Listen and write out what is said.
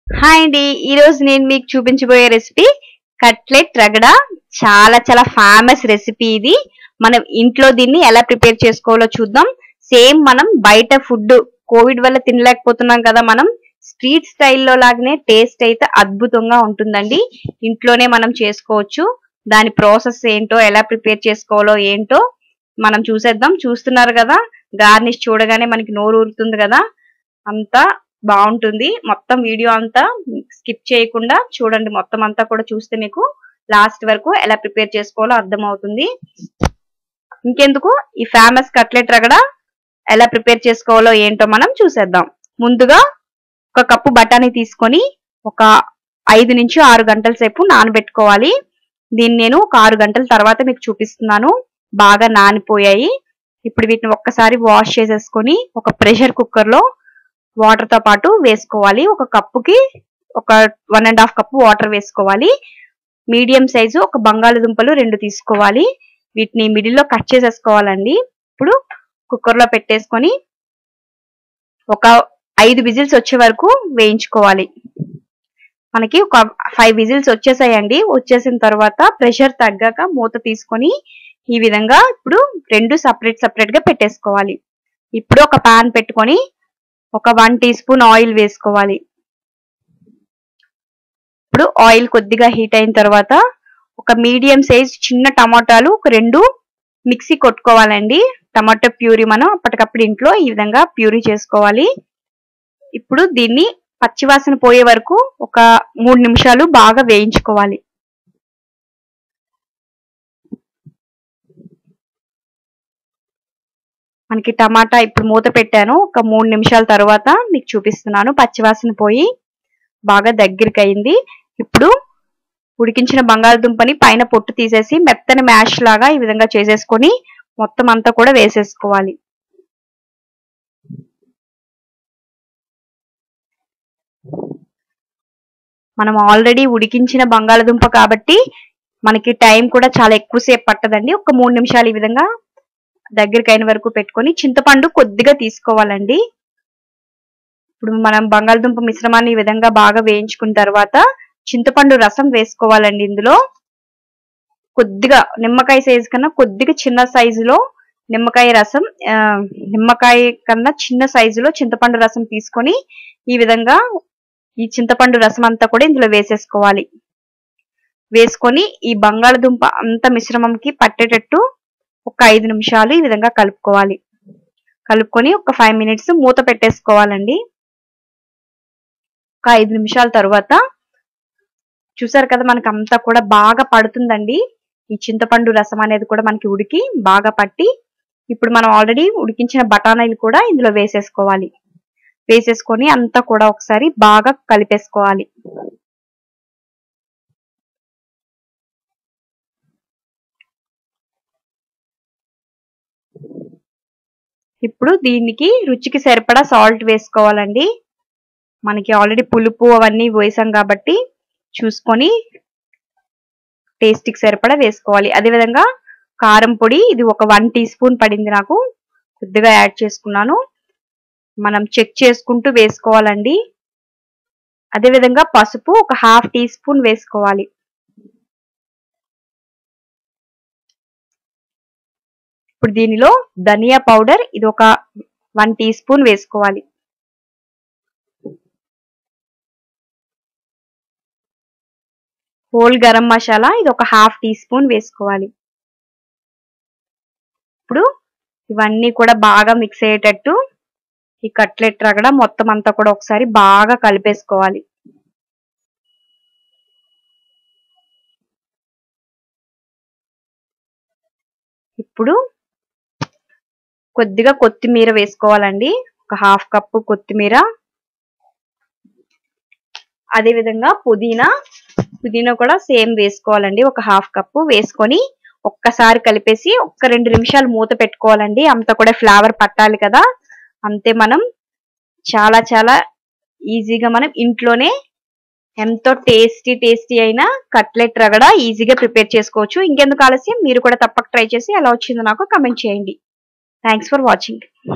hi అండి ఈ రోజు నేను మీకు చూపించబోయే రెసిపీ కట్లెట్ రగడ చాలా చాలా ఫేమస్ రెసిపీ ఇది మనం ఇంట్లో దీన్ని ఎలా ప్రిపేర్ చేసుకోవాలో చూద్దాం సేమ్ మనం బయట ఫుడ్ కోవిడ్ వల్ల తినలేకపోతున్నాం కదా మనం స్ట్రీట్ స్టైల్లో లాగానే టేస్ట్ అయితే అద్భుతంగా ఉంటుందండి ఇంట్లోనే మనం చేసుకోవచ్చు దాని ప్రాసెస్ ఏంటో ఎలా ప్రిపేర్ చేసుకోవాలో ఏంటో మనం చూసేద్దాం చూస్తున్నారు కదా గార్నిష్ చూడగానే మనకి నోరు ఊరుతుంది కదా అంతా బాగుంటుంది మొత్తం వీడియో అంతా స్కిప్ చేయకుండా చూడండి మొత్తం అంతా కూడా చూస్తే మీకు లాస్ట్ వరకు ఎలా ప్రిపేర్ చేసుకోవాలో అర్థమవుతుంది ఇంకెందుకు ఈ ఫేమస్ కట్లెట్ రగడ ఎలా ప్రిపేర్ చేసుకోవాలో ఏంటో మనం చూసేద్దాం ముందుగా ఒక కప్పు బఠానీ తీసుకొని ఒక ఐదు నుంచి ఆరు గంటల సేపు నానబెట్టుకోవాలి దీన్ని నేను ఒక ఆరు గంటల తర్వాత మీకు చూపిస్తున్నాను బాగా నానిపోయాయి ఇప్పుడు వీటిని ఒక్కసారి వాష్ చేసేసుకొని ఒక ప్రెషర్ కుక్కర్ లో వాటర్ తో పాటు వేసుకోవాలి ఒక కప్పుకి ఒక one and half cup water వేసుకోవాలి మీడియం సైజు ఒక బంగాళదుంపలు రెండు తీసుకోవాలి వీటిని మిడిల్ లో కట్ చేసేసుకోవాలండి ఇప్పుడు కుక్కర్ లో పెట్టేసుకొని ఒక ఐదు విజిల్స్ వచ్చే వరకు వేయించుకోవాలి మనకి ఒక ఫైవ్ విజిల్స్ వచ్చేసాయండి వచ్చేసిన తర్వాత ప్రెషర్ తగ్గాక మూత తీసుకొని ఈ విధంగా ఇప్పుడు రెండు సపరేట్ సపరేట్ గా పెట్టేసుకోవాలి ఇప్పుడు ఒక పాన్ పెట్టుకొని ఒక వన్ టీ స్పూన్ ఆయిల్ వేసుకోవాలి ఇప్పుడు ఆయిల్ కొద్దిగా హీట్ అయిన తర్వాత ఒక మీడియం సైజ్ చిన్న టమాటాలు ఒక రెండు మిక్సీ కొట్టుకోవాలండి టమాటో ప్యూరీ మనం అప్పటికప్పుడు ఇంట్లో ఈ విధంగా ప్యూరీ చేసుకోవాలి ఇప్పుడు దీన్ని పచ్చివాసన పోయే వరకు ఒక మూడు నిమిషాలు బాగా వేయించుకోవాలి మనకి టమాటా ఇప్పుడు మూత పెట్టాను ఒక మూడు నిమిషాల తర్వాత మీకు చూపిస్తున్నాను పచ్చివాసన పోయి బాగా దగ్గరికి అయింది ఇప్పుడు ఉడికించిన బంగాళదుంపని పైన పొట్టు తీసేసి మెత్తని మ్యాష్ లాగా ఈ విధంగా చేసేసుకొని మొత్తం అంతా కూడా వేసేసుకోవాలి మనం ఆల్రెడీ ఉడికించిన బంగాళదుంప కాబట్టి మనకి టైం కూడా చాలా ఎక్కువసేపు పట్టదండి ఒక మూడు నిమిషాలు ఈ విధంగా దగ్గరికి అయిన వరకు పెట్టుకొని చింతపండు కొద్దిగా తీసుకోవాలండి ఇప్పుడు మనం బంగాళదుంప మిశ్రమాన్ని ఈ విధంగా బాగా వేయించుకున్న తర్వాత చింతపండు రసం వేసుకోవాలండి ఇందులో కొద్దిగా నిమ్మకాయ సైజు కన్నా కొద్దిగా చిన్న సైజులో నిమ్మకాయ రసం నిమ్మకాయ కన్నా చిన్న సైజులో చింతపండు రసం తీసుకొని ఈ విధంగా ఈ చింతపండు రసం అంతా కూడా ఇందులో వేసేసుకోవాలి వేసుకొని ఈ బంగాళదుంప అంత మిశ్రమంకి పట్టేటట్టు ఒక ఐదు నిమిషాలు ఈ విధంగా కలుపుకోవాలి కలుపుకొని ఒక ఫైవ్ మినిట్స్ మూత పెట్టేసుకోవాలండి ఒక ఐదు నిమిషాల తర్వాత చూసారు కదా మనకి అంతా కూడా బాగా పడుతుందండి ఈ చింతపండు రసం అనేది కూడా మనకి ఉడికి బాగా పట్టి ఇప్పుడు మనం ఆల్రెడీ ఉడికించిన బఠానీలు కూడా ఇందులో వేసేసుకోవాలి వేసేసుకొని అంతా కూడా ఒకసారి బాగా కలిపేసుకోవాలి ఇప్పుడు దీనికి రుచికి సరిపడా సాల్ట్ వేసుకోవాలండి మనకి ఆల్రెడీ పులుపు అవన్నీ వేసాం కాబట్టి చూసుకొని టేస్ట్కి సరిపడా వేసుకోవాలి అదేవిధంగా కారం పొడి ఇది ఒక వన్ టీ స్పూన్ పడింది నాకు కొద్దిగా యాడ్ చేసుకున్నాను మనం చెక్ చేసుకుంటూ వేసుకోవాలండి అదేవిధంగా పసుపు ఒక హాఫ్ టీ స్పూన్ వేసుకోవాలి ఇప్పుడు దీనిలో ధనియా పౌడర్ ఇది ఒక వన్ టీ స్పూన్ వేసుకోవాలి హోల్ గరం మసాలా ఇది ఒక హాఫ్ టీ స్పూన్ వేసుకోవాలి ఇప్పుడు ఇవన్నీ కూడా బాగా మిక్స్ అయ్యేటట్టు ఈ కట్లెట్ రగడ మొత్తం అంతా కూడా ఒకసారి బాగా కలిపేసుకోవాలి ఇప్పుడు కొద్దిగా కొత్తిమీర వేసుకోవాలండి ఒక హాఫ్ కప్పు కొత్తిమీర అదే విధంగా పుదీనా పుదీనా కూడా సేమ్ వేసుకోవాలండి ఒక హాఫ్ కప్పు వేసుకొని ఒక్కసారి కలిపేసి ఒక్క రెండు నిమిషాలు మూత పెట్టుకోవాలండి అంత కూడా ఫ్లేవర్ పట్టాలి కదా అంతే మనం చాలా చాలా ఈజీగా మనం ఇంట్లోనే ఎంతో టేస్టీ టేస్టీ అయిన కట్లెట్ రగడ ఈజీగా ప్రిపేర్ చేసుకోవచ్చు ఇంకెందుకు ఆలస్యం మీరు కూడా తప్పక ట్రై చేసి ఎలా వచ్చిందో నాకు కమెంట్ చేయండి థ్యాంక్స్ ఫర్ వాచింగ్